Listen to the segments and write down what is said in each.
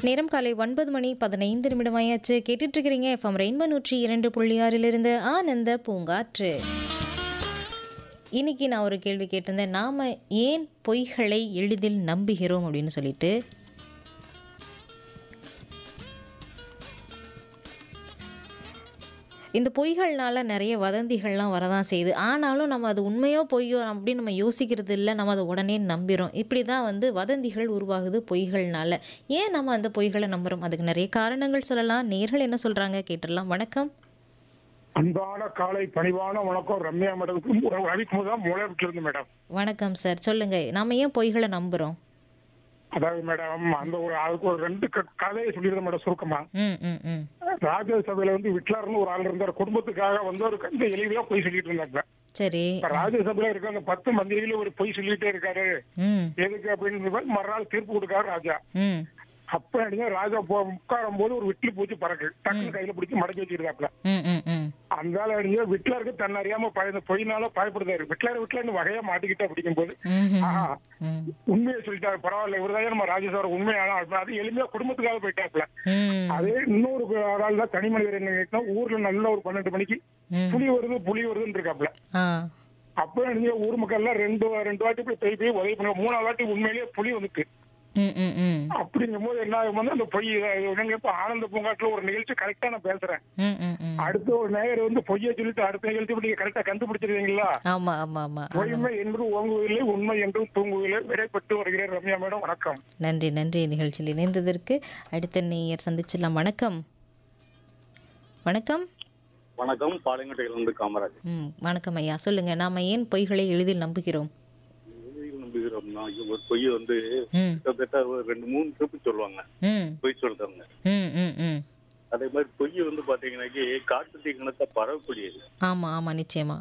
நேரம் காலை ஒன்பது மணி பதினைந்து நிமிடமாயாச்சு கேட்டுட்டு இருக்கிறீங்க எஃப்எம் ரெயின்போ நூற்றி இரண்டு புள்ளி ஆறிலிருந்து ஆனந்த பூங்காற்று இன்னைக்கு நான் ஒரு கேள்வி கேட்டிருந்தேன் நாம ஏன் பொய்களை எளிதில் நம்புகிறோம் அப்படின்னு சொல்லிட்டு இந்த பொய்கள்னால நிறைய வதந்திகள்லாம் வரதான் செய்யுது ஆனாலும் நம்ம அது உண்மையோ பொய்யோ அப்படின்னு நம்ம யோசிக்கிறது இல்லை நம்ம அதை உடனே நம்பிறோம் இப்படி தான் வந்து வதந்திகள் உருவாகுது பொய்கள்னால ஏன் நம்ம அந்த பொய்களை நம்புறோம் அதுக்கு நிறைய காரணங்கள் சொல்லலாம் நேர்கள் என்ன சொல்றாங்க கேட்டுடலாம் வணக்கம் அன்பான காலை பணிவான வணக்கம் ரம்யா மேடம்க்கு ரவிக்குமார் தான் மூளைவிட்டு இருந்து மேடம் வணக்கம் சார் சொல்லுங்க நாம ஏன் பொய்களை நம்புறோம் அதாவது மேடம் அந்த ஒரு அதுக்கு ஒரு ரெண்டு க- கதையை சொல்லிடுறேன் மேடம் சுருக்கமா ம் ம் ம் ராஜ்யசபையில வந்து விட்லர்னு ஒரு ஆள் இருந்தார் குடும்பத்துக்காக வந்து ஒரு இந்த எளிமையா பொய் சொல்லிட்டு இருந்தாங்க சரி இப்ப ராஜ்யசபையில இருக்க அந்த பத்து மந்திரிகளும் ஒரு பொய் சொல்லிட்டே இருக்காரு ம் எதுக்கு அப்படின்னு மறுநாள் தீர்ப்பு கொடுக்காரு ராஜா ம் அப்ப அடிங்க ராஜா போ உட்காரும் போது ஒரு விட்டில் பூச்சி பறக்கு டக்குனு கையில பிடிச்சி மடக்கி வச்சிருக்காப்ல ம் ம் ம் அந்த ஆள் அடிங்க விட்லருக்கு தன்னை அறியாம பயந்த பொய்னால பயப்படுதாரு விட்லர் விட்லர்னு வகையா மாட்டிக்கிட்டு அப்படிங்கும் போது ம் ம் ஆஹா, ம் உண்மையை சொல்லிட்டாரு பரவாயில்ல இவர்தான் நம்ம ராஜேஸ்வர உண்மையான ஆள். அது எளிமையா குடும்பத்துக்காக போயிட்டாப்ல ம் அதே இன்னொரு ஆள் தான் தனி மனிதர் என்ன கேட்டா ஊர்ல நல்ல ஒரு பன்னெண்டு மணிக்கு ம் புலி வருது புலி வருதுன்னு இருக்காப்ல ஆ அப்ப நீங்க ஊர் மக்கள் எல்லாம் ரெண்டு ரெண்டு வாட்டி போய் போய் போய் உதவி பண்ண மூணாவது வாட்டி உண்மையிலேயே புலி வந்துட்டு ம் ம் ம் அப்படிங்கும் போது என்ன ஆகும் வந்து அந்த பொய் என்னங்க இப்ப ஆனந்த பூங்காட்டுல ஒரு நிகழ்ச்சி கரெக்டா நான் பேசுறேன் ம் ம் ம் அடுத்த ஒரு நேயர் வந்து பொய்யை சொல்லிட்டு அடுத்த நிகழ்ச்சி இப்ப நீங்க கரெக்டா கண்டுபிடிச்சிருவீங்களா ஆமா ஆமா ஆமா ஆமா பொய்மை என்பது ஓங்குவதில்லை உண்மை என்றும் தூங்குவதில்லை விடைப்பட்டு வருகிறேன் ரம்யா மேடம் வணக்கம் நன்றி நன்றி நிகழ்ச்சியில் இணைந்ததற்கு அடுத்த நேயர் சந்திச்சிடலாம் வணக்கம் வணக்கம் வணக்கம் பாளையங்கோட்டையிலிருந்து காமராஜ் ம் வணக்கம் ஐயா சொல்லுங்க நாம ஏன் பொய்களை எளிதில் நம்புகிறோம் எதில் நம்புகிறோம்னா இது ஒரு பொய் வந்து ம் கிட்டத்தட்ட ஒரு ரெண்டு மூணு ட்ரிப்பு சொல்லுவாங்க ம் பொய் சொல்றாங்க ம் ம் ம் அதே மாதிரி பொய் வந்து பாத்தீங்கன்னாக்கி காட்டு தீக்கணத்தை பரவக்கூடியது ஆமா ஆமா நிச்சயமா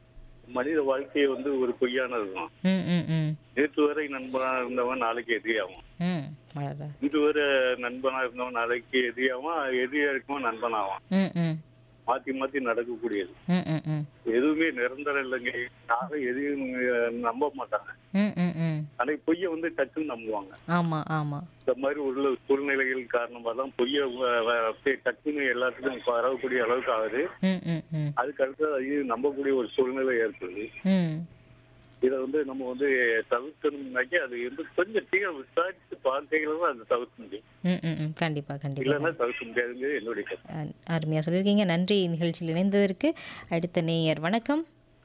மனித வாழ்க்கையை வந்து ஒரு பொய்யானது தான் ம் ம் ம் நேற்று வரை நண்பனா இருந்தவன் நாளைக்கு எதிரியாகும் ம் அடடா. இன்று வரை நண்பனா இருந்தவன் நாளைக்கு எதிரியாவான் எதிரியா இருக்கவன் நண்பனாவான் ம் ம் மாத்தி மாத்தி நடக்கக்கூடியது ம் ம் ம் எதுவுமே நிரந்தரம் இல்லைங்க யாரும் எதையும் அஹ், நம்ப மாட்டாங்க ம் ம் ம் அன்னைக்கு பொய்யை வந்து டக்குன்னு நம்புவாங்க ஆமா ஆமா இந்த மாதிரி உள்ள சூழ்நிலைகள் காரணமா தான் பொய்ய வ- வ- அப்படியே டக்குன்னு எல்லாத்துக்கும் பரவக்கூடிய அளவுக்கு ஆகுது ம் ம் ம் அதுக்கு அடுத்து அதையும் நம்பக்கூடிய ஒரு சூழ்நிலை ஏற்படுது ம் இதை வந்து நம்ம வந்து தவிர்க்கணும்னாக்கி அது வந்து கொஞ்சம் தீர விசாரிச்சு பார்க்கையில தான் அதை தவிர்க்க முடியும் ம் ம் ம் கண்டிப்பா கண்டிப்பா இல்லைன்னா தவிர்க்க முடியாதுங்கிறது என்னுடைய கருத்து அ- அருமையா சொல்லியிருக்கீங்க நன்றி நிகழ்ச்சியில் இணைந்ததற்கு அடுத்த நேயர் வணக்கம்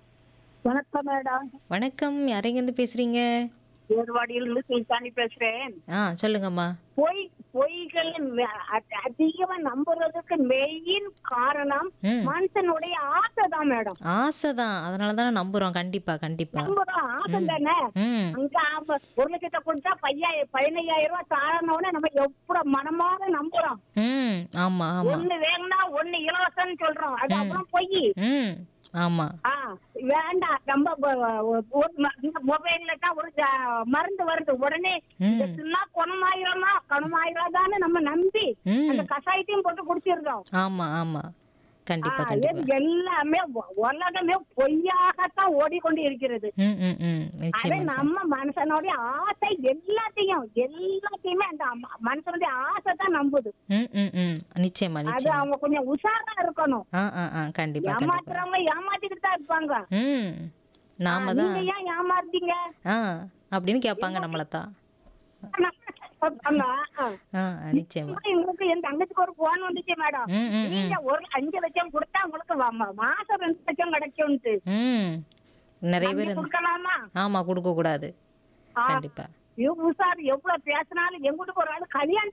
வணக்கம் மேடம் வணக்கம் யாரைங்கேருந்து பேசுறீங்க ஏர்வாடியில் இருந்து சுல்தானி பேசுறேன் ஆ சொல்லுங்கம்மா பொய் பொய்களை ம- அ- அதிகமா நம்புறதுக்கு மெயின் காரணம் ம் மனுஷனுடைய ஆசை தான் மேடம் ஆசை தான் அதனால தானே நம்புறோம் கண்டிப்பா கண்டிப்பா நம்புறோம் ஆசை தானே ம் அங்க ஆம- ஒரு லட்சத்தை கொடுத்தா பையாயிரம் பதினையாயிரம் ரூபாய் தாரணும்னு நம்ம எவ்வளவு மனமாக நம்புறோம் ம் ஆமா ஆமா ஒண்ணு வேணும்னா ஒண்ணு இலவசம்னு சொல்றோம் அது அப்புறம் பொய் ம் ஆமா ஆ வேண்டாம் நம்ம வ- வ- ஒரு ம- இந்த மொபைல்ல தான் ஒரு ஜ- மருந்து வருது உடனே ம் இந்த சின்ன குணமாயிரமா குணமாயிராதான்னு நம்ம நம்பி அந்த ம் கஷாயத்தையும் போட்டு குடிச்சிருந்தோம் ஆமா ஆமா கண்டிப்பா ஆ, கண்டிப்பா இது எல்லாமே உ- உலகமே பொய்யாகத்தான் ஓடிக்கொண்டு இருக்கிறது ம் ம் ம் அதே நிச்சயமா நிச்சயமா. நம்ம மனுஷனுடைய ஆசை எல்லாத்தையும் எல்லாத்தையுமே அந்த ம- மனுஷனுடைய ஆசை தான் நம்புது ம் ம் ம் நிச்சயமா அது நிச்சயமா அவங்க கொஞ்சம் உஷாரா இருக்கணும் ஆ ஆ ஆ கண்டிப்பா கண்டிப்பா ஏமாத்துறவங்க ஏமாத்திக்கிட்டு தான் இருப்பாங்க ம் நாம ஆ, தான் நீங்க ஏன் ஏமாத்தீங்க ஆ அப்படின்னு கேட்பாங்க நம்மள தான் ஆமா, ஆ. ஆ நிச்சயமா எங்களுக்கு என் தங்கச்சிக்கு ஒரு போன் வந்துச்சு மேடம் ம் ம் ம் நீங்க ஒரு அஞ்சு லட்சம் கொடுத்தா உங்களுக்கு வ- ம- மாசம் ரெண்டு லட்சம் கிடைக்கும்ட்டு ம் நிறைய பேர் நம்பி இந்த- கொடுக்கலாமா ஆமா கொடுக்க கூடாது ஆ, கண்டிப்பா இவ் உஷார் எவ்வளவு பேசினாலும் எங்க வீட்டுக்கு ஒரு ஆள் கல்யாணம்